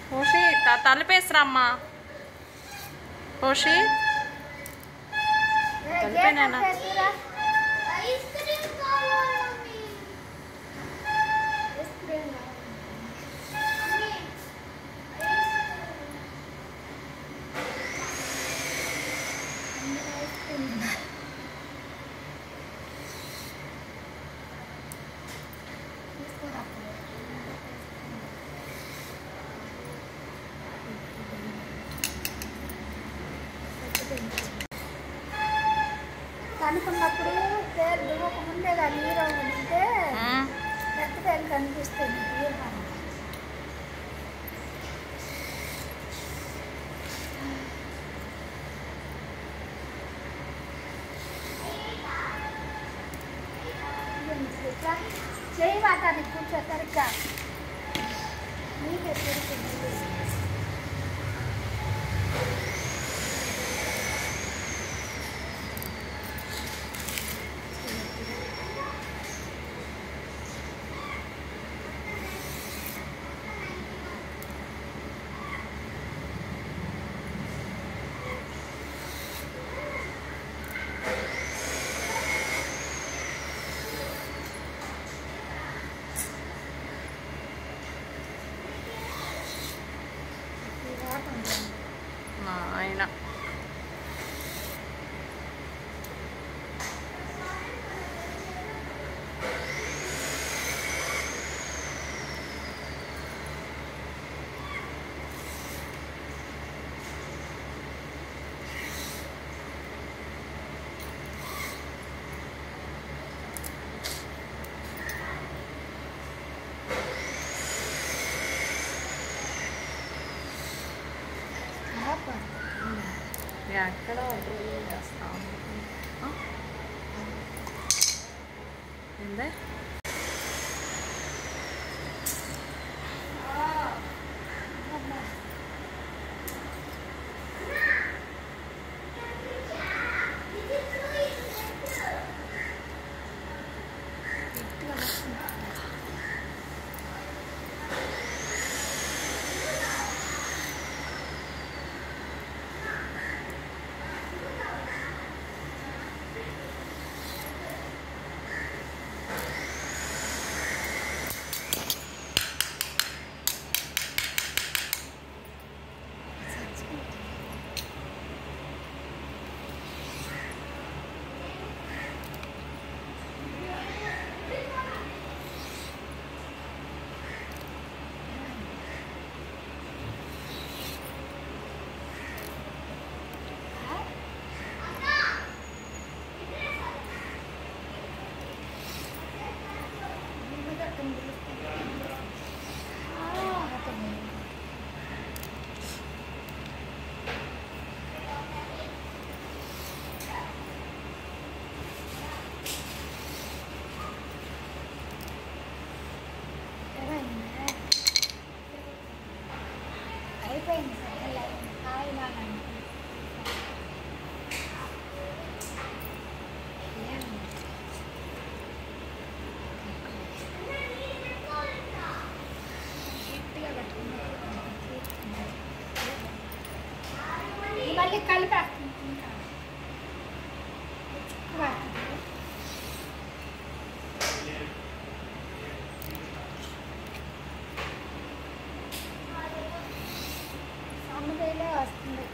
పోషి త- తలుపేసిరమ్మా పోషి కలిపేనేనా? ఐస్ క్రీమ్ కావాలి మమ్మీ. ఐస్ క్రీమ్ కావాలి. Mummy, ice cream. తీసుకురా. కనుకున్నప్పుడు పేరు దువ్వక ముందే దాని హీరో ఉంటే ఉమ్, పెద్ద పేరు కనిపిస్తుంది హీరో చేయి వాటాన్ని కూర్చో సరిగ్గా నీకే తిరుగుతుంది ఈ వాట ఉంది. మా ఆయన ఆప. ఎక్కడ డ్రిల్ చేస్తాం ఆ? ఏందే అబ్బా. గట్టిగా పట్టుకుంటా. అయిపోయింది సార్ హాయ్ నాన్న గట్టిగా పట్టుకున్నా మళ్ళీ కలిపేస్తుంటా సన్నదేలే వస్తుంది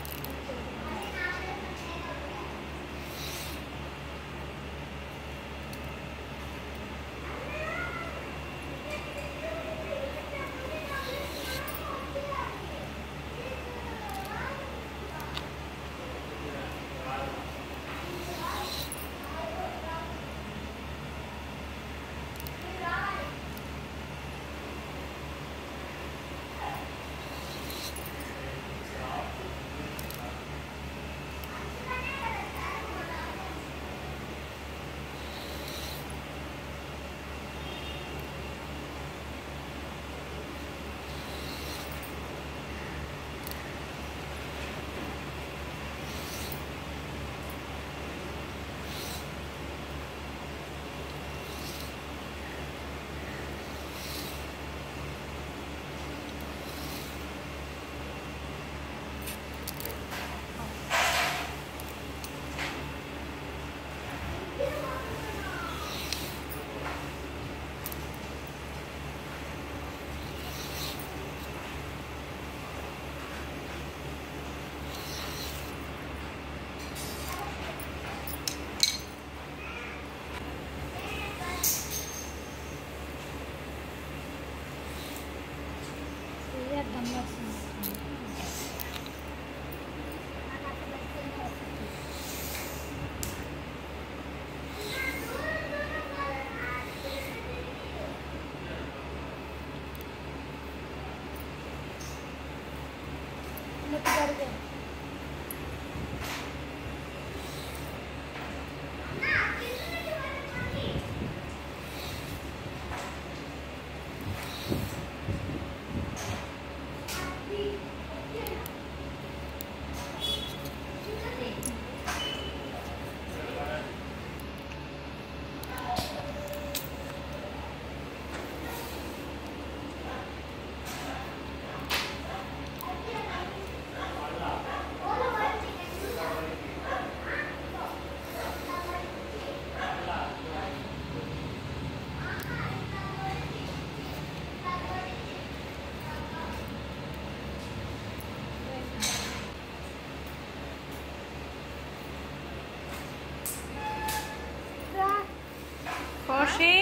కోషి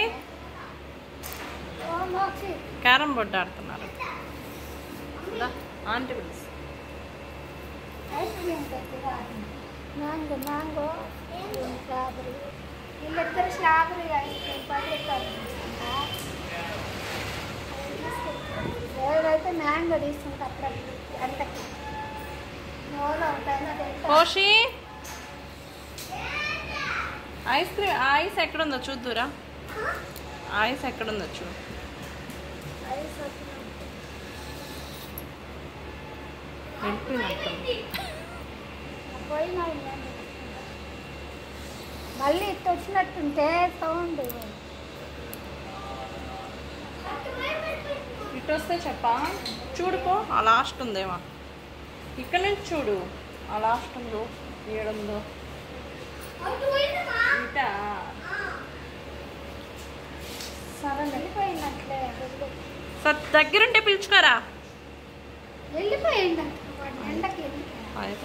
క్యారమ్ బోర్డు ఆడుతున్నారు దా, ఆంటీ పిలుసు మ్యాంగో మ్యాంగో స్ట్రాబెరీ వీళ్ళిద్దరు స్ట్రాబెరీ ఐస్ క్రీమ్ పది రూపాయలు ఎవరైతే మ్యాంగో తీసుకుంటే అప్పుడప్పుడు గంటకి నోలో ఉంటాయినా తింటా కోషి ఐస్ క్రీమ్ ఆ ఐస్ ఎక్కడుందో చూద్దురా ఆ ఐస్ ఎక్కడుందో చూడు ఐస్ వచ్చిన వెళ్ళిపోయినట్టుంది పోయినా మళ్ళీ ఇట్ట వచ్చినట్టుంటే సౌండ్ ఇటు వస్తే చెప్పా చూడుకో ఆ లాస్ట్ ఉందేమో ఇక్కడ నుంచి చూడు ఆ లాస్ట్ ఉందో ఏడుందో ఇటా సరే వెళ్ళిపోయిందంటే సత్ దగ్గరుంటే పిలుచుకోరా వెళ్ళిపోయిందంట వాడు ఎండకి అయితే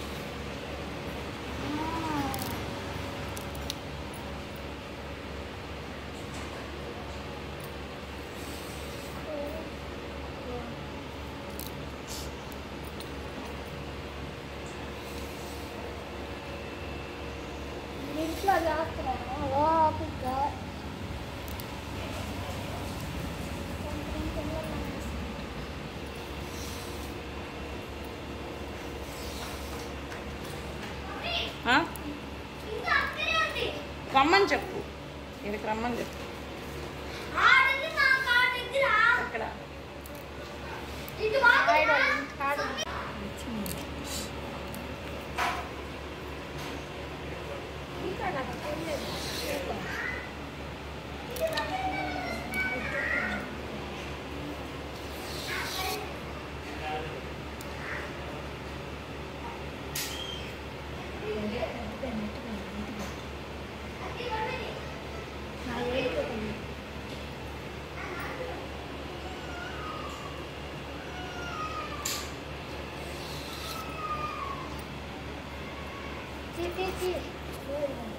ఇంట్లో చేస్తున్నాను ఓపిగ్గా ఆ? రమ్మని చెప్పు ఇక్కడికి రమ్మని చెప్పు అక్కడ ఆడ ఇంటికాడ ఇంకా నాకు తెలియదు. నా ఏడు చీ చీ చీ